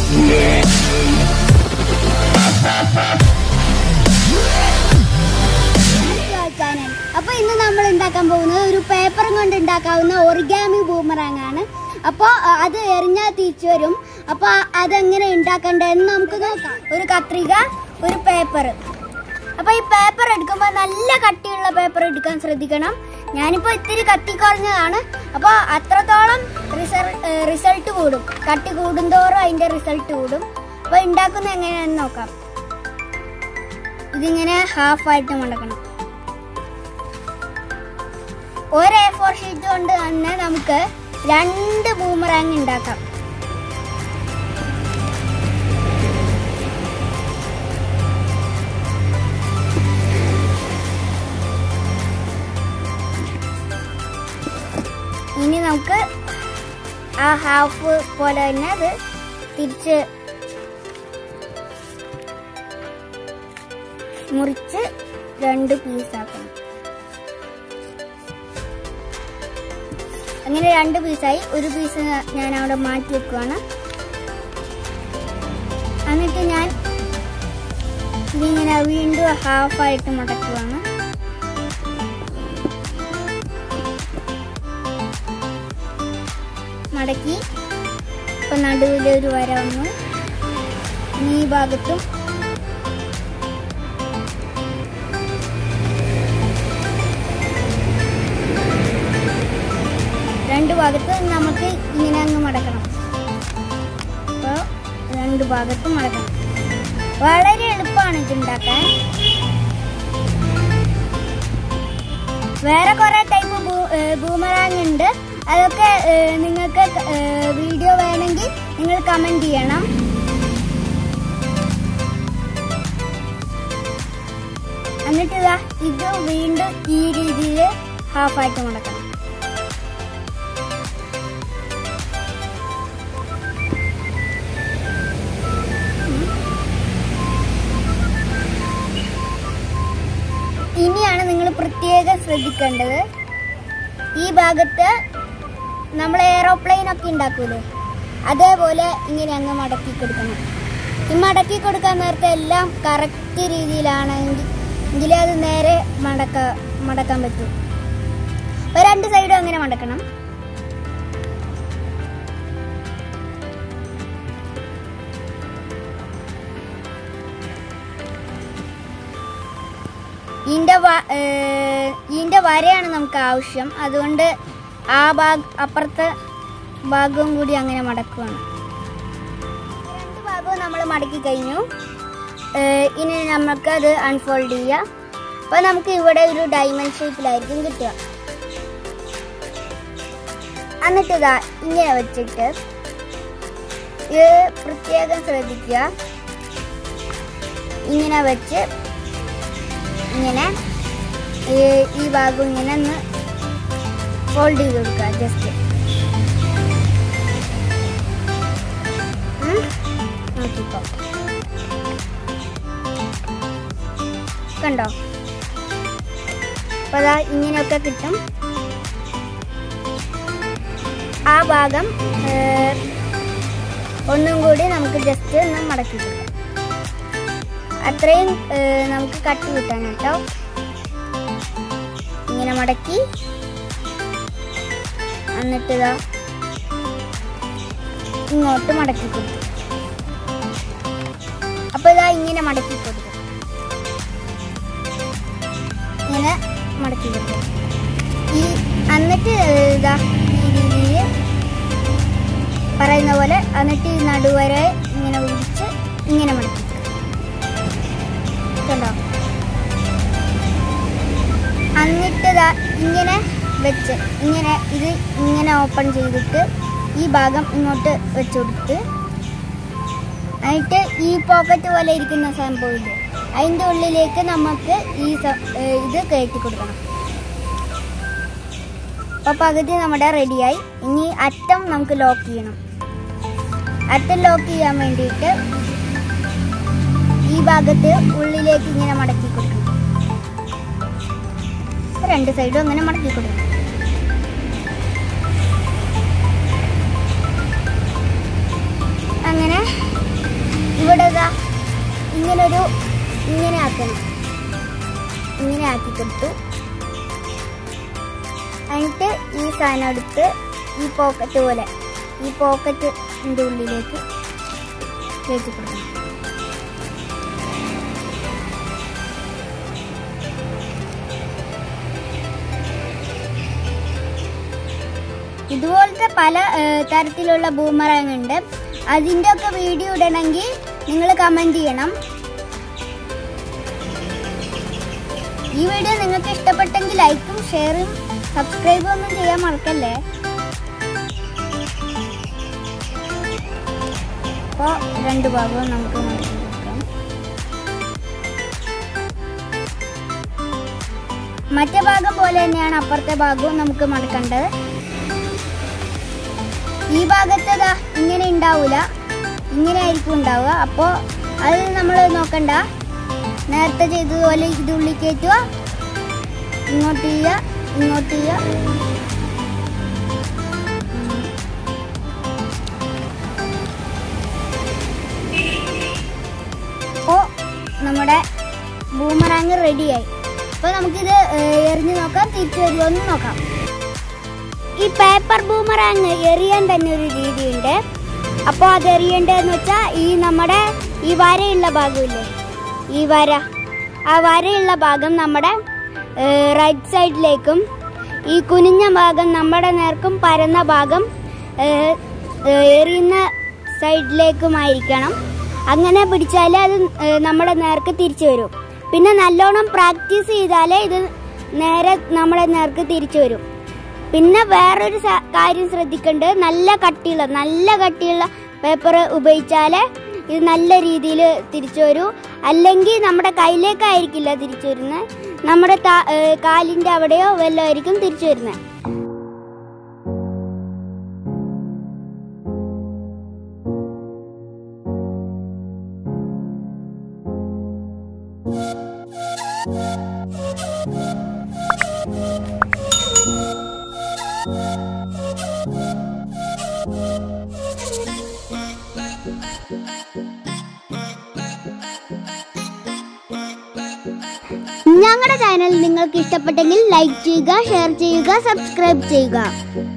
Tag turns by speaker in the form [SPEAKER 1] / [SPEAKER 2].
[SPEAKER 1] channel അപ്പൊ ഇന്ന് നമ്മൾ ഉണ്ടാക്കാൻ പോകുന്നത് ഒരു പേപ്പറും കൊണ്ട് ഉണ്ടാക്കാവുന്ന ഒറിഗാമി ബൂമറാങ് ആണ് അപ്പോൾ അത് എറിഞ്ഞാൽ തിരിച്ചു വരും അപ്പോൾ അതെങ്ങനെ ഉണ്ടാക്കണ്ടെന്ന് നമുക്ക് നോക്കാം ഒരു കത്രിക ഒരു പേപ്പർ അപ്പൊ ഈ പേപ്പർ എടുക്കുമ്പോൾ നല്ല കട്ടിയുള്ള പേപ്പർ എടുക്കാൻ ശ്രദ്ധിക്കണം ഞാനിപ്പോൾ ഇത്തിരി കത്തി കുറഞ്ഞതാണ് അപ്പോൾ അത്രത്തോളം റിസൾട്ട് കൂടും കട്ടി കൂടുന്തോറും അതിന്റെ റിസൾട്ട് കൂടും അപ്പോൾ ഉണ്ടാക്കുന്നത് എങ്ങനെയാണെന്ന് നോക്കാം ഇതിങ്ങനെ ഹാഫ് ആയിട്ട് മടക്കണം ഒരു എ ഫോർ ഷീറ്റ് കൊണ്ട് തന്നെ നമുക്ക് രണ്ട് ബൂമറാങ് ഉണ്ടാക്കാം ഇനി നമുക്ക് ആ ഹാഫ് പോലെ തന്നെ അത് തിരിച്ച് മുറിച്ച് രണ്ട് പീസാക്കണം അങ്ങനെ രണ്ട് പീസായി ഒരു പീസ് ഞാൻ അവിടെ മാറ്റി വെക്കുവാണ് എന്നിട്ട് ഞാൻ ഇതിങ്ങനെ വീണ്ടും ഹാഫായിട്ട് മുടക്കുവാണ് മടക്കി ഇപ്പൊ നടുവിലൊരു വര വന്നു ഇനി ഈ ഭാഗത്തും രണ്ട് ഭാഗത്ത് നമുക്ക് ഇങ്ങനെ അങ്ങ് മടക്കണം അപ്പോൾ രണ്ട് ഭാഗത്തും മടക്കണം വളരെ എളുപ്പമാണ് ഇത് ഉണ്ടാക്കാൻ വേറെ കുറെ ടൈപ്പ് ബൂമറാങ് ഉണ്ട് അതൊക്കെ ഏഹ്, നിങ്ങൾക്ക് ഏഹ്, വീഡിയോ വേണമെങ്കിൽ നിങ്ങൾ കമന്റ് ചെയ്യണം എന്നിട്ട് ഇതാ ഇത് വീണ്ടും ഈ രീതിയിൽ ഹാഫായിട്ട് മുടക്കണം ഇനിയാണ് നിങ്ങൾ പ്രത്യേകം ശ്രദ്ധിക്കേണ്ടത് ഈ ഭാഗത്ത് നമ്മൾ എയറോപ്ലെയിൻ ഒക്കെ ഉണ്ടാക്കൂലേ അതേപോലെ ഇങ്ങനെ അങ്ങ് മടക്കി കൊടുക്കണം ഈ മടക്കി കൊടുക്കാൻ നേരത്തെ എല്ലാം കറക്റ്റ് രീതിയിലാണെങ്കിൽ എങ്കിലേ അത് നേരെ മടക്ക മടക്കാൻ പറ്റൂ അപ്പൊ രണ്ട് സൈഡും അങ്ങനെ മടക്കണം ഇതിന്റെ വ- ഏർ ഇതിന്റെ വരയാണ് നമുക്ക് ആവശ്യം അതുകൊണ്ട് ആ ഭാഗ അപ്പുറത്തെ ഭാഗവും കൂടി അങ്ങനെ മടക്കുവാണ് രണ്ട് ഭാഗവും നമ്മൾ മടക്കി കഴിഞ്ഞു ഏർ ഇനി നമുക്ക് അത് അൺഫോൾഡ് ചെയ്യാം അപ്പൊ നമുക്ക് ഇവിടെ ഒരു ഡയമണ്ട് ഷേപ്പിലായിരിക്കും കിട്ടുക എന്നിട്ട് ഇതാ ഇങ്ങനെ വെച്ചിട്ട് ഇത് പ്രത്യേകം ശ്രദ്ധിക്കുക ഇങ്ങനെ വെച്ച് ഇങ്ങനെ ഈ ഈ ഭാഗം ഇങ്ങനെ ഒന്ന് ഫോൾഡ് ചെയ്ത് കൊടുക്കുക ജസ്റ്റ് നോക്കിക്കോ കണ്ടോ അപ്പൊ അതാ ഇങ്ങനെയൊക്കെ കിട്ടും ആ ഭാഗം ഏർ, ഒന്നും കൂടി നമുക്ക് ജസ്റ്റ് ഒന്ന് മടക്കി കൊടുക്കാം അത്രയും ഏർ, നമുക്ക് കട്ട് കിട്ടാൻ കേട്ടോ ഇങ്ങനെ മടക്കി എന്നിട്ട് ഇതാ ഇങ്ങോട്ട് മടക്കി കൊടുക്കും അപ്പൊ ഇതാ ഇങ്ങനെ മടക്കി കൊടുക്കും ഇങ്ങനെ മടക്കി കൊടുക്കും ഈ എന്നിട്ട് ഇതാ ഈ രീതിയിൽ പറയുന്ന പോലെ എന്നിട്ട് ഈ നടുവരെ ഇങ്ങനെ വിളിച്ച് ഇങ്ങനെ മടക്കി കണ്ടോ എന്നിട്ട് ദാ ഇങ്ങനെ വെച്ച് ഇങ്ങനെ ഇത് ഇങ്ങനെ ഓപ്പൺ ചെയ്തിട്ട് ഈ ഭാഗം ഇങ്ങോട്ട് വെച്ച് കൊടുത്ത് എന്നിട്ട് ഈ പോക്കറ്റ് പോലെ ഇരിക്കുന്ന സംഭവമില്ലേ അതിൻ്റെ ഉള്ളിലേക്ക് നമുക്ക് ഈ സ- ഏർ ഇത് കയറ്റി കൊടുക്കണം അപ്പൊ പകുതി നമ്മുടെ റെഡിയായി ഇനി അറ്റം നമുക്ക് ലോക്ക് ചെയ്യണം അറ്റം ലോക്ക് ചെയ്യാൻ വേണ്ടിയിട്ട് ഈ ഭാഗത്ത് ഉള്ളിലേക്ക് ഇങ്ങനെ മടക്കി കൊടുക്കണം രണ്ട് സൈഡും അങ്ങനെ മടക്കി കൊടുക്കണം അങ്ങനെ ഇങ്ങനെ ഒരു ഇങ്ങനെ ആക്കണം ഇങ്ങനെ ആക്കി കൊടുത്തു എന്നിട്ട് ഈ സാധനം എടുത്ത് ഈ പോക്കറ്റ് പോലെ ഈ പോക്കറ്റിൻ്റെ ഉള്ളിലേക്ക് കയറ്റി കൊടുക്കണം ഇതുപോലത്തെ പല ഏഹ്, തരത്തിലുള്ള ബൂമറാങ് ഉണ്ട് അതിൻ്റെ ഒക്കെ വീഡിയോ ഇടണമെങ്കിൽ നിങ്ങൾ കമൻറ്റ് ചെയ്യണം ഈ വീഡിയോ നിങ്ങൾക്ക് ഇഷ്ടപ്പെട്ടെങ്കിൽ ലൈക്കും ഷെയറും സബ്സ്ക്രൈബും ഒന്നും ചെയ്യാൻ മറക്കല്ലേ അപ്പോൾ രണ്ട് ഭാഗവും നമുക്ക് മടക്കി കൊടുക്കാം മറ്റേ ഭാഗം പോലെ തന്നെയാണ് അപ്പുറത്തെ ഭാഗവും നമുക്ക് മടക്കേണ്ടത് ഈ ഭാഗത്ത് ദാ ഇങ്ങനെ ഉണ്ടാവൂല ഇങ്ങനെ ആയിരിക്കും ഉണ്ടാവുക അപ്പോൾ അത് നമ്മൾ നോക്കണ്ട നേരത്തെ ചെയ്തതുപോലെ ഇത് ഉള്ളിൽ കയറ്റുക ഇങ്ങോട്ട് ചെയ്യുക ഇങ്ങോട്ട് ചെയ്യുക അപ്പോൾ നമ്മുടെ ബൂമറാങ് റെഡിയായി അപ്പോൾ നമുക്കിത് ഏഹ്, എറിഞ്ഞ് നോക്കാം തിരിച്ചു വരുമോ എന്ന് നോക്കാം ഈ പേപ്പർ ബൂമറാങ് എറിയാൻ തന്നെ ഒരു രീതിയുണ്ട് അപ്പോൾ അത് എറിയേണ്ടതെന്ന് വെച്ചാൽ ഈ നമ്മുടെ ഈ വരയുള്ള ഭാഗമില്ലേ ഈ വര ആ വരയുള്ള ഭാഗം നമ്മുടെ റൈറ്റ് സൈഡിലേക്കും ഈ കുനിഞ്ഞ ഭാഗം നമ്മുടെ നേർക്കും പരന്ന ഭാഗം ഏഹ്, ഏഹ്, എറിയുന്ന സൈഡിലേക്കുമായിരിക്കണം അങ്ങനെ പിടിച്ചാലേ അത് ഏഹ്, നമ്മുടെ നേർക്ക് തിരിച്ചു വരും പിന്നെ നല്ലോണം പ്രാക്ടീസ് ചെയ്താലേ ഇത് നേരെ നമ്മുടെ നേർക്ക് തിരിച്ചു വരും പിന്നെ വേറൊരു സ- കാര്യം ശ്രദ്ധിക്കേണ്ടത് നല്ല കട്ടിയുള്ള നല്ല കട്ടിയുള്ള പേപ്പർ ഉപയോഗിച്ചാലേ ഇത് നല്ല രീതിയിൽ തിരിച്ചു വരൂ അല്ലെങ്കിൽ നമ്മുടെ കയ്യിലേക്കായിരിക്കില്ല തിരിച്ചു വരുന്നത് നമ്മുടെ താ- ഏഹ് കാലിൻ്റെ അവിടെയോ വല്ലതും ആയിരിക്കും തിരിച്ചു വരുന്നത് ഞങ്ങളുടെ ചാനൽ നിങ്ങൾക്ക് ഇഷ്ടപ്പെട്ടെങ്കിൽ ലൈക്ക് ചെയ്യുക ഷെയർ ചെയ്യുക സബ്സ്ക്രൈബ് ചെയ്യുക